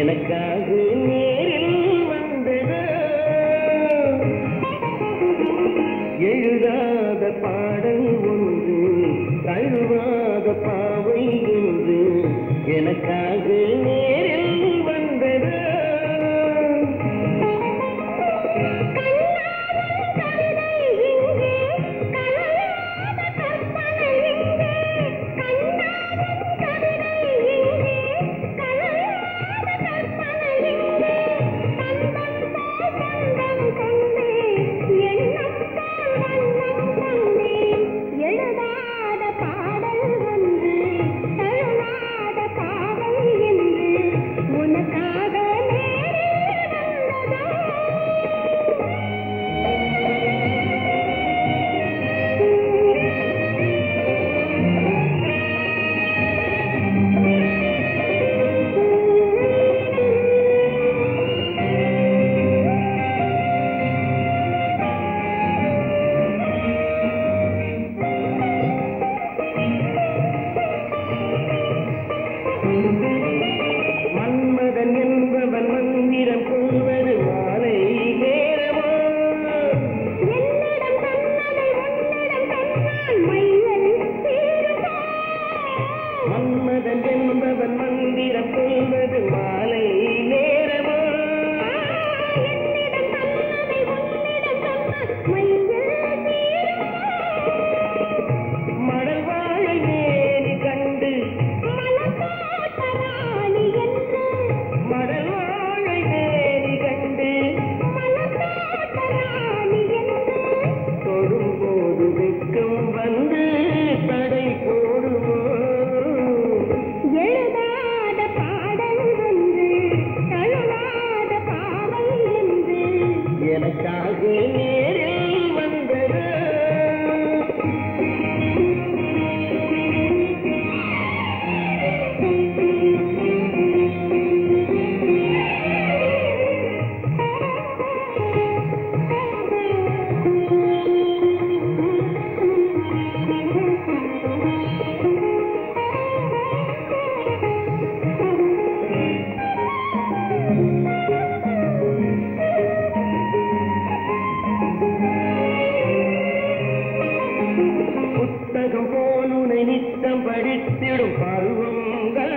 எனக்காக நேரில் வந்தது எழுதாத பாடல் ஒன்று தழுவாத பாவை என்று எனக்காக நேரில் வந்தது எழுதாத பாடல் ஒன்று தழுவாத பாவை என்று உனக்காக நேரில் வந்ததோ மன்மதன் என்பவன் மந்திரம் கொள்வது மாலை நேரமா என்னிடம் தன்னதை உன்னிடம் தந்தான் மையல் தீருமா மன்மதன் என்பவன் மந்திரம் கொள்வது மாலை நேரமா என்னிடம் தன்னதை உன்னிடம் தந்தான் மையல் தீருமா மடல் வாழை மேனி கண்டு மலர்காட்ட ராணி என்று மடல் வாழை மேனி கண்டு மலர்காட்ட ராணி என்று தொடும்போது வெட்கம் வந்து தடை போடுமோ எழுதாத பாடல் ஒன்று தழுவாத பாவை என்று எனக்காக நேரில் வந்தது புத்தகம் போல் உனை நித்தம் படித்திடும் பருவங்கள்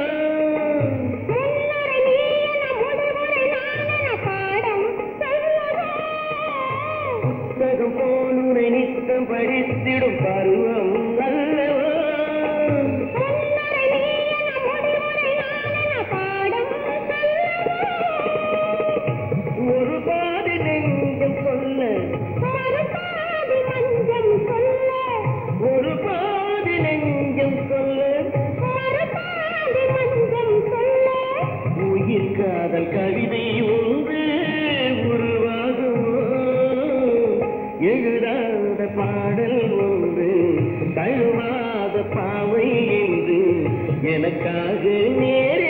முன்னுரை நீ என முடிவுரை நான் என பாடம் சொல்லவா புத்தகம் போல் உனை நித்தம் படித்திடும் பருவம் அல்லவா முன்னுரை நீ என முடிவுரை நான் என பாடம் சொல்லவா ஒரு பாதி நெஞ்சம் சொல்ல மறுபாதி மஞ்சம் சொல்ல ஒரு பாதி நெஞ்சம் சொல்ல மறுபாதி மஞ்சம் சொல்ல உயிர் காதல் கவிதை ஒன்று உருவாகுமோ எழுதாத பாடல் ஒன்று தழுவாத பாவை என்று எனக்காக நேரில்